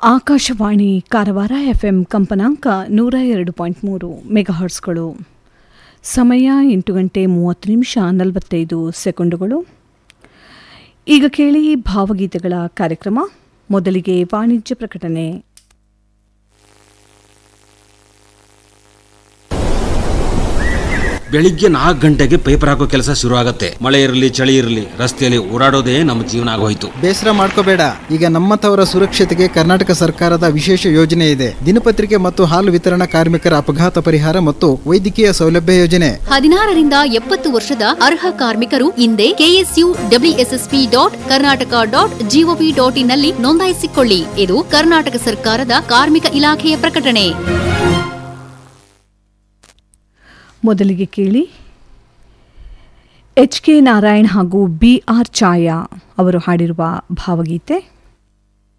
Akashvani Karwar FM ಕಂಪನಾಂಕ ನೂರ ಎರಡು ಪಾಯಿಂಟ್ ಮೂರು ಮೆಗಾಹರ್ಟ್ಸ್ಗಳು ಸಮಯ ಎಂಟು ಗಂಟೆ ಮೂವತ್ತು ನಿಮಿಷ ನಲವತ್ತೈದು ಸೆಕೆಂಡುಗಳು ಈಗ ಕೇಳಿ ಭಾವಗೀತೆಗಳ ಕಾರ್ಯಕ್ರಮ ಮೊದಲಿಗೆ ವಾಣಿಜ್ಯ ಪ್ರಕಟಣೆ ಬೆಳಿಗ್ಗೆ ನಾಲ್ಕು ಗಂಟೆಗೆ ಪೇಪರ್ ಹಾಕೋ ಕೆಲಸ ಶುರು ಆಗತ್ತೆ ಮಳೆ ಇರಲಿ ಚಳಿ ಇರಲಿ ರಸ್ತೆಯಲ್ಲಿ ಓಡಾಡೋದೇ ನಮ್ಮ ಜೀವನ ಆಗೋಯ್ತು ಬೇಸರ ಮಾಡ್ಕೋಬೇಡ ಈಗ ನಮ್ಮಂಥವರ ಸುರಕ್ಷತೆಗೆ ಕರ್ನಾಟಕ ಸರ್ಕಾರದ ವಿಶೇಷ ಯೋಜನೆ ಇದೆ ದಿನಪತ್ರಿಕೆ ಮತ್ತು ಹಾಲು ವಿತರಣಾ ಕಾರ್ಮಿಕರ ಅಪಘಾತ ಪರಿಹಾರ ಮತ್ತು ವೈದ್ಯಕೀಯ ಸೌಲಭ್ಯ ಯೋಜನೆ ಹದಿನಾರರಿಂದ ಎಪ್ಪತ್ತು ವರ್ಷದ ಅರ್ಹ ಕಾರ್ಮಿಕರು ಇಂದೇ KSU WSSP dot Karnataka dot GOV dot ಇನ್ನಲ್ಲಿ ನೋಂದಾಯಿಸಿಕೊಳ್ಳಿ ಇದು ಕರ್ನಾಟಕ ಸರ್ಕಾರದ ಕಾರ್ಮಿಕ ಇಲಾಖೆಯ ಪ್ರಕಟಣೆ ಮೊದಲಿಗೆ ಕೇಳಿ ಎಚ್ ಕೆ ನಾರಾಯಣ್ ಹಾಗೂ ಬಿ ಆರ್ ಛಾಯಾ ಅವರು ಹಾಡಿರುವ ಭಾವಗೀತೆ